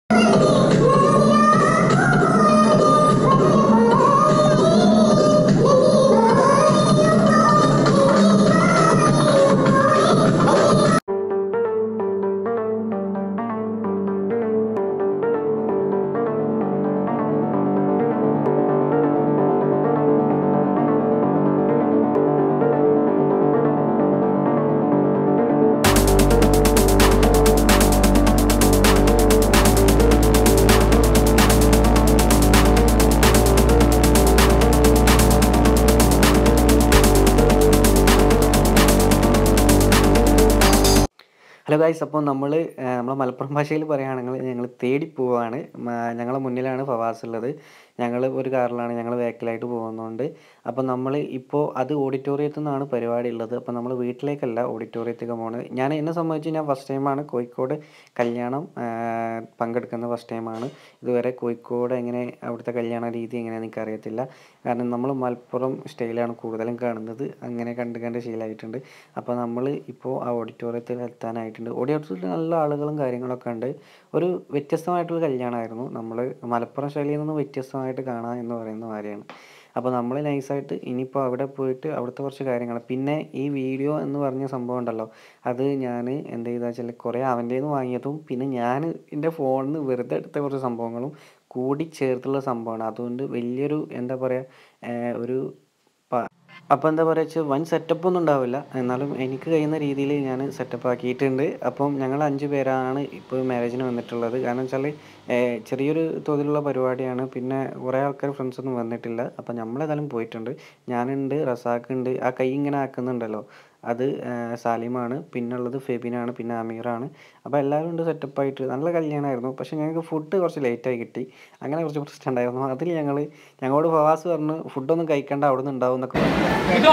hello guys അപ്പോൾ നമ്മൾ നമ്മളെ മലപ്പുറം ഭാഷയിൽ പറയുകയാണെങ്കിൽ ഞങ്ങൾ തേടി പോവാണ് ഞങ്ങളെ മുന്നിലാണ് ഫവാസ് ഉള്ളത് ഞങ്ങൾ ഒരു കാറിലാണ് ഞങ്ങൾ ബാക്കിലായിട്ട് പോകുന്നതുകൊണ്ട് അപ്പോൾ നമ്മൾ ഇപ്പോൾ അത് ഓഡിറ്റോറിയത്തിൽ നിന്നാണ് പരിപാടി ഉള്ളത് അപ്പോൾ നമ്മൾ വീട്ടിലേക്കല്ല ഓഡിറ്റോറിയത്തേക്ക് പോകുന്നത് ഞാൻ എന്നെ സംബന്ധിച്ച് ഞാൻ ഫസ്റ്റ് ടൈമാണ് കോഴിക്കോട് കല്യാണം ആ, പങ്കെടുക്കുന്ന ഫസ്റ്റ് ടൈമാണ് ഇതുവരെ കോഴിക്കോട് എങ്ങനെ അവിടുത്തെ കല്യാണ രീതി എങ്ങനെയാണെന്ന് എനിക്ക് അറിയത്തില്ല കാരണം നമ്മൾ മലപ്പുറം സ്റ്റൈലാണ് കൂടുതലും കാണുന്നത് അങ്ങനെ കണ്ട് കണ്ട് ശീലമായിട്ടുണ്ട് അപ്പോൾ നമ്മൾ ഇപ്പോൾ ആ ഓഡിറ്റോറിയത്തിൽ എത്താനായിട്ടുണ്ട് ഓഡിറ്റോറിയത്തിൽ നല്ല ആളുകളും കാര്യങ്ങളൊക്കെ ഉണ്ട് ഒരു വ്യത്യസ്തമായിട്ടുള്ള കല്യാണമായിരുന്നു നമ്മൾ മലപ്പുറം ശൈലിയിൽ നിന്ന് വ്യത്യസ്തമായിട്ട് കാണാം എന്ന് പറയുന്ന കാര്യമാണ് അപ്പോൾ നമ്മൾ നൈസായിട്ട് ഇനിയിപ്പോൾ അവിടെ പോയിട്ട് അവിടുത്തെ കുറച്ച് കാര്യങ്ങൾ പിന്നെ ഈ വീഡിയോ എന്ന് പറഞ്ഞ സംഭവം ഉണ്ടല്ലോ അത് ഞാൻ എന്ത് ചെയ്താൽ വെച്ചാൽ കുറേ അവൻ്റെ നിന്ന് വാങ്ങിയതും പിന്നെ ഞാൻ എൻ്റെ ഫോണിൽ നിന്ന് വെറുതെ എടുത്ത കുറച്ച് സംഭവങ്ങളും കൂടി ചേർത്തുള്ള സംഭവമാണ് അതുകൊണ്ട് വലിയൊരു എന്താ പറയുക ഒരു പ- അപ്പോൾ എന്താ പറയുക വെച്ചാൽ വൻ സെറ്റപ്പ് ഒന്നും ഉണ്ടാവില്ല എന്നാലും എനിക്ക് കഴിയുന്ന രീതിയിൽ ഞാൻ സെറ്റപ്പ് ആക്കിയിട്ടുണ്ട് അപ്പം ഞങ്ങൾ അഞ്ച് പേരാണ് ഇപ്പോൾ മാരേജിന് വന്നിട്ടുള്ളത് കാരണം വെച്ചാൽ ചെറിയൊരു തോതിലുള്ള പരിപാടിയാണ് പിന്നെ കുറേ ആൾക്കാർ ഫ്രണ്ട്സ് ഒന്നും വന്നിട്ടില്ല അപ്പം നമ്മളേതായാലും പോയിട്ടുണ്ട് ഞാനുണ്ട് റസാഖ് ഉണ്ട് ആ കൈ ഇങ്ങനെ ആക്കുന്നുണ്ടല്ലോ അത് ഏഹ്, സാലിമാണ് പിന്നുള്ളത് ഫെബിനാണ് പിന്നെ അമീറാണ് അപ്പോൾ എല്ലാവരും ഉണ്ട് സെറ്റപ്പായിട്ട് നല്ല കല്യാണമായിരുന്നു പക്ഷേ ഞങ്ങൾക്ക് ഫുഡ് കുറച്ച് ലേറ്റായി കിട്ടി അങ്ങനെ കുറച്ച് പ്രശ്നം ഉണ്ടായിരുന്നു അതിൽ ഞങ്ങൾ ഞങ്ങളോട് ഫവാസ് പറഞ്ഞു ഫുഡൊന്നും കഴിക്കേണ്ട അവിടെ നിന്ന് ഉണ്ടാവും എന്നൊക്കെ പറഞ്ഞു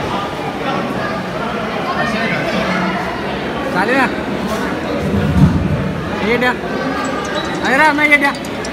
സാലിന ഏട്ടാ അങ്ങനെ അമ്മ കേട്ടാ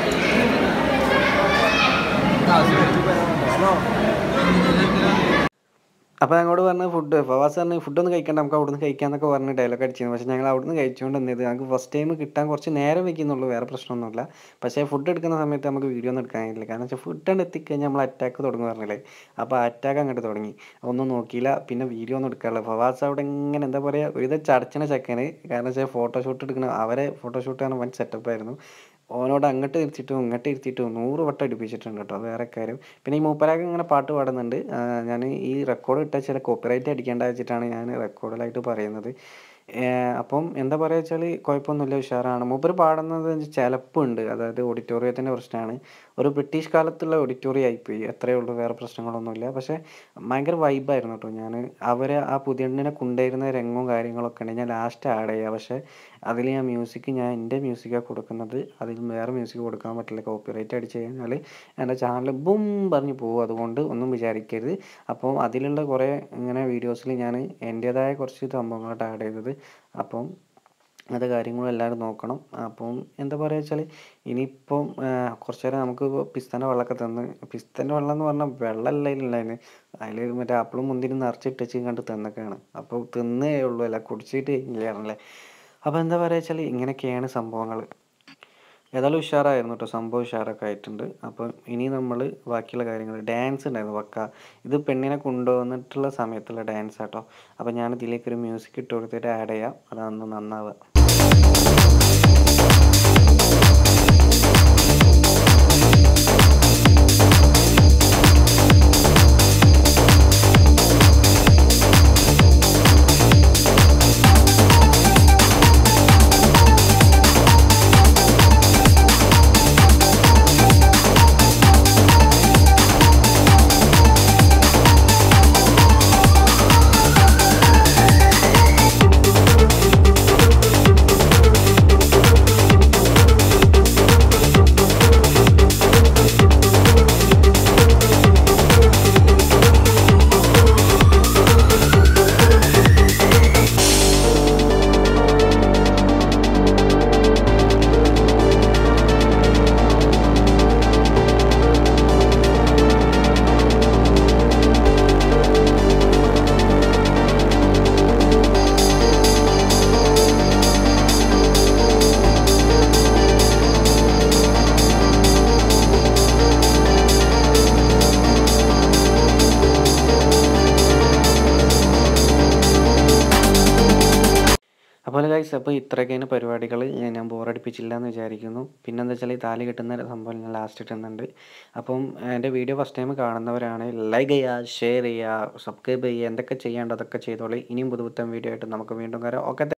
അപ്പോൾ ഞങ്ങളോട് പറഞ്ഞ ഫുഡ് ഫവാസ് പറഞ്ഞ് ഫുഡൊന്നും കഴിക്കണ്ട നമുക്ക് അവിടുന്ന് കഴിക്കാന്നൊക്കെ പറഞ്ഞ് ഡയലോഗ് അടിച്ചിരുന്നു പക്ഷേ ഞങ്ങൾ അവിടുന്ന് കഴിച്ചുകൊണ്ട് എന്ത് ചെയ്ത് ഞങ്ങൾക്ക് ഫസ്റ്റ് ടൈം കിട്ടാൻ കുറച്ച് നേരം വെക്കുന്നുള്ളൂ വേറെ പ്രശ്നമൊന്നുമില്ല പക്ഷേ ഫുഡ് എടുക്കുന്ന സമയത്ത് നമുക്ക് വീഡിയോ ഒന്നും എടുക്കാൻ കഴിയില്ല കാരണം വെച്ചാൽ ഫുഡ് കണ്ട് എത്തിക്കഴിഞ്ഞാൽ നമ്മൾ അറ്റാക്ക് തുടങ്ങും പറഞ്ഞില്ലേ അപ്പോൾ അറ്റാക്ക് അങ്ങോട്ട് തുടങ്ങി ഒന്നും നോക്കിയില്ല പിന്നെ വീഡിയോ ഒന്നും എടുക്കാറില്ല ഫവാസ് അവിടെ ഇങ്ങനെ എന്താ പറയുക ഒരു ചടച്ചണ ചെക്കന് കാരണം വെച്ചാൽ ഫോട്ടോഷൂട്ട് എടുക്കണ അവരെ ഫോട്ടോഷൂട്ട് ആണ് വൻ സെറ്റപ്പ് ആയിരുന്നു ഓനോട് അങ്ങോട്ട് ഇരുത്തിയിട്ടും ഇങ്ങോട്ട് ഇരുത്തിയിട്ടും നൂറ് വട്ടം അടുപ്പിച്ചിട്ടുണ്ട് കേട്ടോ അത് വേറെ കാര്യം പിന്നെ ഈ മൂപ്പരാക്ക് ഇങ്ങനെ പാട്ട് പാടുന്നുണ്ട് ഞാൻ ഈ റെക്കോർഡ് ഇട്ടാൽ ചില കോപ്പിറൈറ്റ് അടിക്കേണ്ട വെച്ചിട്ടാണ് ഞാൻ റെക്കോർഡിലായിട്ട് പറയുന്നത് ഏഹ് അപ്പം എന്താ പറയുക വെച്ചാൽ കുഴപ്പമൊന്നുമില്ല ഉഷാറാണ് മൂപ്പര് പാടുന്നത് ചിലപ്പുണ്ട് അതായത് ഓഡിറ്റോറിയത്തിൻ്റെ പ്രശ്നമാണ് ഒരു ബ്രിട്ടീഷ് കാലത്തുള്ള ഓഡിറ്റോറിയം ആയിപ്പോയി അത്രയേ ഉള്ളൂ വേറെ പ്രശ്നങ്ങളൊന്നുമില്ല പക്ഷേ ഭയങ്കര വൈബായിരുന്നു കേട്ടോ ഞാൻ അവരെ ആ പുതിയണ്ണിനെ കൊണ്ടുവരുന്ന രംഗവും കാര്യങ്ങളൊക്കെ ഉണ്ട് ഞാൻ ലാസ്റ്റ് ആഡ് ചെയ്യുക പക്ഷേ അതിൽ ഞാൻ മ്യൂസിക് ഞാൻ എൻ്റെ മ്യൂസിക്കാണ് കൊടുക്കുന്നത് അതിൽ വേറെ മ്യൂസിക് കൊടുക്കാൻ പറ്റില്ല കോപ്പിറൈറ്റ് അടിച്ച് കഴിഞ്ഞാൽ എൻ്റെ ചാനൽ ബും പറഞ്ഞ് പോകും അതുകൊണ്ട് ഒന്നും വിചാരിക്കരുത് അപ്പോൾ അതിലുള്ള കുറേ ഇങ്ങനെ വീഡിയോസിൽ ഞാൻ എൻ്റേതായ കുറച്ച് സംഭവങ്ങളായിട്ട് ആഡ് ചെയ്തത് അപ്പം അത് കാര്യങ്ങളും എല്ലാവരും നോക്കണം അപ്പം എന്താ പറയുക വെച്ചാൽ ഇനിയിപ്പം കുറച്ച് നേരം നമുക്ക് പിസ്തൻ്റെ വെള്ളമൊക്കെ തന്ന് പിസ്തൻ്റെ വെള്ളം എന്ന് പറഞ്ഞാൽ വെള്ളമല്ല അതിലുണ്ടായിരുന്നു അതിൽ മറ്റേ ആപ്പിളും മുന്തിരി നിറച്ചിട്ടച്ച് കണ്ട് തന്നൊക്കെയാണ് അപ്പോൾ തിന്നേ ഉള്ളൂ അല്ല കുടിച്ചിട്ട് ഇല്ലായിരുന്നല്ലേ അപ്പോൾ എന്താ പറയുക വെച്ചാൽ ഇങ്ങനെയൊക്കെയാണ് സംഭവങ്ങൾ ഏതായാലും ഉഷാറായിരുന്നു കേട്ടോ സംഭവം ഉഷാറൊക്കെ ആയിട്ടുണ്ട് അപ്പം ഇനി നമ്മൾ ബാക്കിയുള്ള കാര്യങ്ങൾ ഡാൻസ് ഉണ്ടായിരുന്നു വക്ക ഇത് പെണ്ണിനെ കൊണ്ടുവന്നിട്ടുള്ള സമയത്തുള്ള ഡാൻസ് ആട്ടോ അപ്പം ഞാൻ ഇതിലേക്ക് ഒരു മ്യൂസിക് ഇട്ട് കൊടുത്തിട്ട് ആഡ് ചെയ്യാം അതാണ് നന്നാവുക അപ്പോൾ ഗൈസ് അപ്പോൾ ഇത്രയൊക്കെയാണ് പരിപാടികൾ ഞാൻ ബോറടിപ്പിച്ചില്ല എന്ന് വിചാരിക്കുന്നു പിന്നെ എന്താ വെച്ചാൽ ഈ താലി കെട്ടുന്ന സംഭവം ഞാൻ ലാസ്റ്റ് ഇട്ടുന്നുണ്ട് അപ്പം എൻ്റെ വീഡിയോ ഫസ്റ്റ് ടൈം കാണുന്നവരാണ് ലൈക്ക് ചെയ്യുക ഷെയർ ചെയ്യുക സബ്സ്ക്രൈബ് ചെയ്യുക എന്തൊക്കെ ചെയ്യേണ്ടത് അതൊക്കെ ചെയ്തോളി ഇനിയും പുതുപുത്തൻ വീഡിയോ ആയിട്ട് നമുക്ക് വീണ്ടും വരാം ഓക്കെ